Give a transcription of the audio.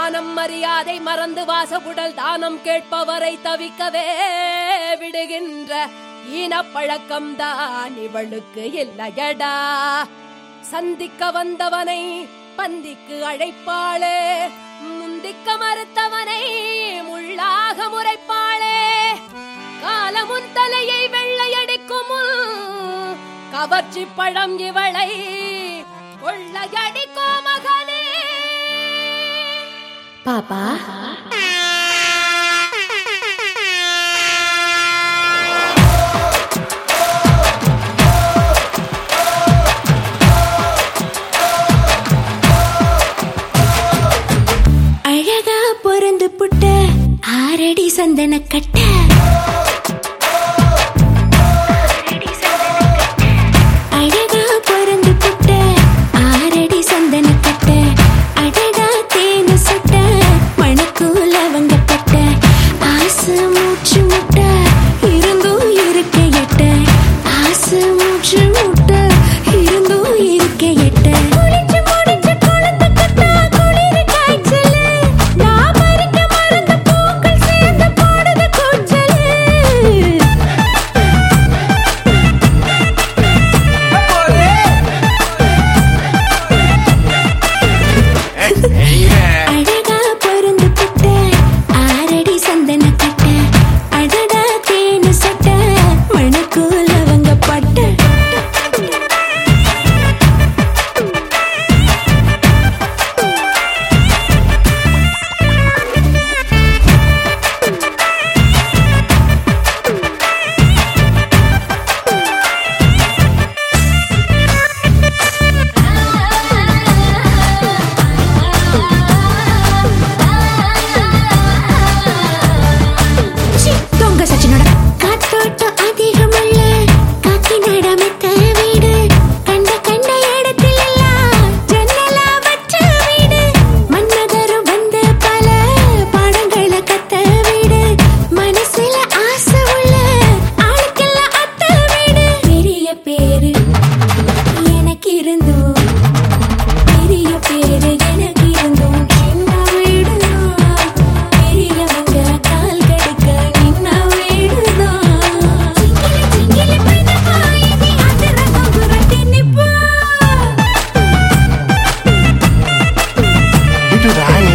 மானம் மரியாதை மறந்து வாசகுடல் தானம் கேட்பவரை தவிக்கவே விடுகின்ற ஈனப்பழக்கம் தான் இவளுக்கு இல்லையடா சந்திக்க வந்தவனை பந்திக்கு அழைப்பாளே முந்திக்க மறுத்தவனை முள்ளாக முறைப்பாளே காலமுன் தலையை வெள்ளையடிக்கும் முன் கவர்ச்சி பழம் இவளை கொள்ளையடிக்கோ மகனே பாப்பா அழகா பொறந்து புட்ட ஆரடி சந்தன கட்ட அழகா பொறந்து புட்ட ஆரடி சந்தன கட்ட அடடா தேனு சுட்ட மணக்கூல அவங்க பட்ட ஆசை மூச்சு முட்ட இருந்தும் இருக்க எட்ட ஆசை மூச்சு முட்ட இருந்தும் இருக்க எட்ட குளிச்சு முடிச்சு குழந்தை கத்தா குளிர் காய்ச்சலு நான் மறிக்க மறந்த பூக்கள் சேர்ந்து போடுது கூச்சலு அழகா பொருந்து புட்ட ஆரடி சந்தன கட்ட அடடா தேனு சட்ட மணக்கூல அவங்க பட்ட சி, தொங்க சச்சினோட காத்தோட்டம் அதிகமுள்ள காக்கி நடமித்த வீடு கண்ட கண்ட இடத்தில் எல்லாம் ஜன்னலா வச்ச வீடு மன்னதரும் வந்த பல பாடங்களை கத்த வீடு மனசுல ஆசை உள்ள ஆளுக்கெல்லாம் அத்த வீடு பெரிய பேரு எனக்கு இருந்தோம் பெரிய பேரு எனக்கு இருந்தோம் சின்ன வீடுதான் பெரியவங்க கால் கடுக்க நின்ன வீடுதான் சிங்கிலி சிங்கிலி பையனப்பா இது அதிரகம் துரட்டி நிப்பா விடுறாய